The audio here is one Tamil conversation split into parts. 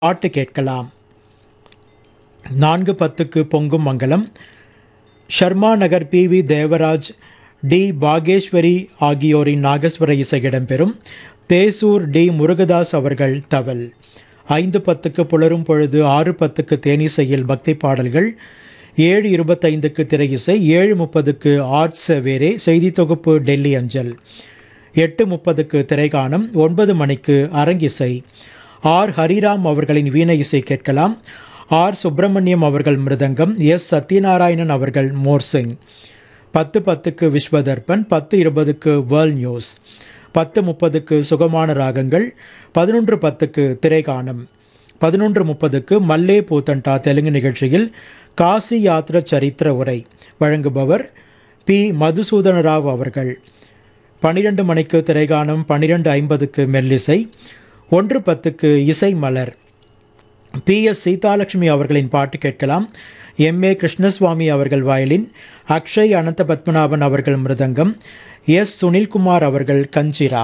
பாட்டு கேட்கலாம் நான்கு பத்துக்கு பொங்கும் மங்கலம் Sharma Nagar P V Devaraj D Bageshwari ஆகியோரின் நாகஸ்வர இசை இடம்பெறும் தேசூர் டி முருகதாஸ் அவர்கள் தவல் ஐந்து பத்துக்கு புலரும் பொழுது ஆறு பத்துக்கு தேனிசையில் பக்தி பாடல்கள் ஏழு இருபத்தைந்துக்கு திரையிசை ஏழு முப்பதுக்கு ஆர்ட்ஸ் வேரே செய்தி தொகுப்பு டெல்லி அஞ்சல் எட்டு முப்பதுக்கு திரைகானம் ஒன்பது மணிக்கு அரங்கிசை ஆர் ஹரிராம் அவர்களின் வீணை இசை கேட்கலாம் ஆர் சுப்பிரமணியம் அவர்கள் மிருதங்கம் எஸ் சத்யநாராயணன் அவர்கள் மோர்சிங் பத்து பத்துக்கு விஸ்வதர்பன் பத்து இருபதுக்கு வேர்ல்ட் நியூஸ் பத்து முப்பதுக்கு சுகமான ராகங்கள் பதினொன்று பத்துக்கு திரைகானம் பதினொன்று முப்பதுக்கு மல்லே பூத்தண்டா தெலுங்கு நிகழ்ச்சியில் காசி யாத்ர சரித்திர உரை வழங்குபவர் பி மதுசூதன ராவ் அவர்கள் பன்னிரண்டு மணிக்கு திரைகானம் பன்னிரெண்டு ஐம்பதுக்கு மெல்லிசை ஒன்று பத்துக்கு இசை மலர் பி எஸ் சீதாலட்சுமி அவர்களின் பாட்டு கேட்கலாம் எம் ஏ கிருஷ்ணசுவாமி அவர்கள் வயலின் அக்ஷய் அனந்த பத்மநாபன் அவர்கள் மிருதங்கம் எஸ் சுனில்குமார் அவர்கள் கஞ்சிரா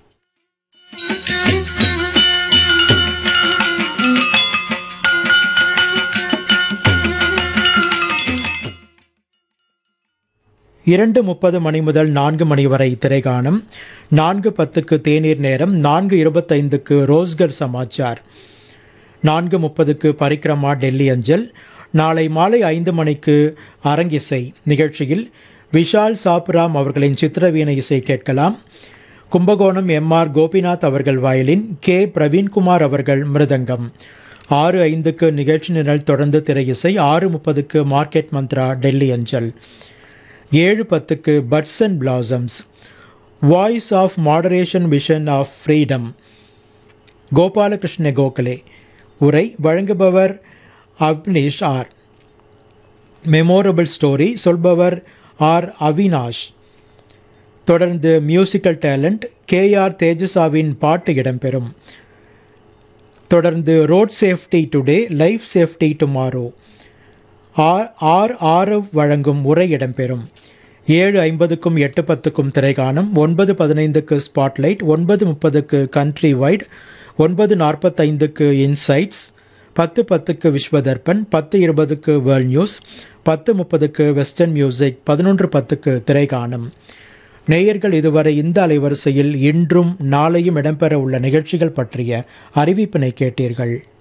இரண்டு முப்பது மணி முதல் நான்கு மணி வரை திரைகானம் நான்கு பத்துக்கு தேநீர் நேரம் நான்கு இருபத்தைந்துக்கு ரோஸ்கர் சமாச்சார் நான்கு முப்பதுக்கு பரிக்ரமா டெல்லி அஞ்சல் நாளை மாலை ஐந்து மணிக்கு அரங்கிசை நிகழ்ச்சியில் விஷால் சாப்ராம் அவர்களின் சித்திரவீண இசை கேட்கலாம் கும்பகோணம் எம் ஆர் கோபிநாத் அவர்கள் வயலின் கே பிரவீன்குமார் அவர்கள் மிருதங்கம் ஆறு ஐந்துக்கு நிகழ்ச்சி நிரல் தொடர்ந்து திரையிசை ஆறு முப்பதுக்கு மார்க்கெட் மந்த்ரா டெல்லி அஞ்சல் ஏழு பத்துக்கு buds and blossoms voice of moderation vision of freedom Gopalakrishna Gokhale உரை வழங்குபவர் அவ்னிஷ் ஆர் மெமோரபிள் ஸ்டோரி சொல்பவர் ஆர் அவினாஷ் தொடர்ந்து மியூசிக்கல் டேலண்ட் கே ஆர் தேஜசாவின் பாட்டு இடம்பெறும் தொடர்ந்து road safety today life safety tomorrow R R Aarav வழங்கும் உரை இடம்பெறும் ஏழு ஐம்பதுக்கும் எட்டு பத்துக்கும் திரைகாணும் ஒன்பது பதினைந்துக்கு ஸ்பாட்லைட் ஒன்பது முப்பதுக்கு கண்ட்ரி வைட் ஒன்பது நாற்பத்தைந்துக்கு இன்சைட்ஸ் பத்து பத்துக்கு விஸ்வதர்பன் பத்து இருபதுக்கு வேர்ல்ட் நியூஸ் பத்து முப்பதுக்கு வெஸ்டர்ன் மியூசிக் பதினொன்று பத்துக்கு திரைகாணும் நேயர்கள் இதுவரை இந்த அலைவரிசையில் இன்றும் நாளையும் இடம்பெற உள்ள நிகழ்ச்சிகள் பற்றிய அறிவிப்பினை கேட்டீர்கள்